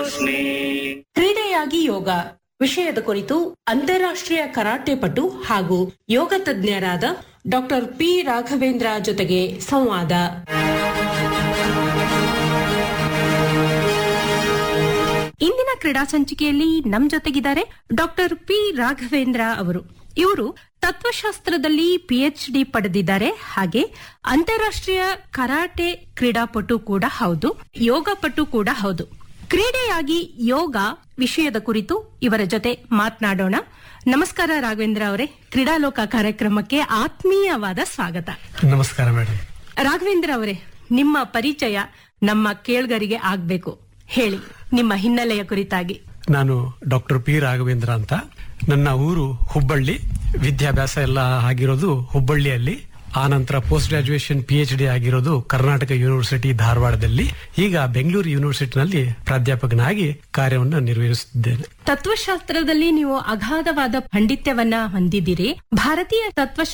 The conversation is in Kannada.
ಯೋಚನೆ ಕ್ರೀಡೆಯಾಗಿ ಯೋಗ ವಿಷಯದ ಕುರಿತು ಅಂತಾರಾಷ್ಟ್ರೀಯ ಕರಾಟೆ ಪಟು ಹಾಗೂ ಯೋಗ ತಜ್ಞರಾದ ಡಾಕ್ಟರ್ ಪಿ ರಾಘವೇಂದ್ರ ಜೊತೆಗೆ ಸಂವಾದ ಇಂದಿನ ಕ್ರೀಡಾ ಸಂಚಿಕೆಯಲ್ಲಿ ನಮ್ ಜೊತೆಗಿದ್ದಾರೆ ಡಾಕ್ಟರ್ ಪಿ ರಾಘವೇಂದ್ರ ಅವರು ಇವರು ತತ್ವಶಾಸ್ತ್ರದಲ್ಲಿ ಪಿಎಚ್ ಡಿ ಪಡೆದಿದ್ದಾರೆ ಹಾಗೆ ಅಂತಾರಾಷ್ಟ್ರೀಯ ಕರಾಟೆ ಕ್ರೀಡಾಪಟು ಕೂಡ ಹೌದು ಯೋಗ ಪಟು ಕೂಡ ಹೌದು ಕ್ರೀಡೆಯಾಗಿ ಯೋಗ ವಿಷಯದ ಕುರಿತು ಇವರ ಜೊತೆ ಮಾತನಾಡೋಣ ನಮಸ್ಕಾರ ರಾಘವೇಂದ್ರ ಅವರೇ ಕ್ರೀಡಾಲೋಕ ಕಾರ್ಯಕ್ರಮಕ್ಕೆ ಆತ್ಮೀಯವಾದ ಸ್ವಾಗತ ನಮಸ್ಕಾರ ಮೇಡಮ್ ರಾಘವೇಂದ್ರ ಅವರೇ ನಿಮ್ಮ ಪರಿಚಯ ನಮ್ಮ ಕೇಳ್ಗರಿಗೆ ಆಗ್ಬೇಕು ಹೇಳಿ ನಿಮ್ಮ ಹಿನ್ನೆಲೆಯ ಕುರಿತಾಗಿ ನಾನು ಡಾಕ್ಟರ್ ಪಿ ರಾಘವೇಂದ್ರ ಅಂತ ನನ್ನ ಊರು ಹುಬ್ಬಳ್ಳಿ ವಿದ್ಯಾಭ್ಯಾಸ ಎಲ್ಲ ಆಗಿರೋದು ಹುಬ್ಬಳ್ಳಿಯಲ್ಲಿ ಆ ನಂತರ post graduation P H D ಆಗಿರೋದು ಕರ್ನಾಟಕ ಯೂನಿವರ್ಸಿಟಿ ಧಾರವಾಡದಲ್ಲಿ ಈಗ ಬೆಂಗಳೂರು ಯೂನಿವರ್ಸಿಟಿನಲ್ಲಿ ಪ್ರಾಧ್ಯಾಪಕನಾಗಿ ಕಾರ್ಯವನ್ನು ನಿರ್ವಹಿಸುತ್ತಿದ್ದೇನೆ ತತ್ವಶಾಸ್ತ್ರದಲ್ಲಿ ನೀವು ಅಗಾಧವಾದ ಪಾಂಡಿತ್ಯವನ್ನ ಹೊಂದಿದ್ದೀರಿ ಭಾರತೀಯ ತತ್ವಶಾಸ್ತ್ರ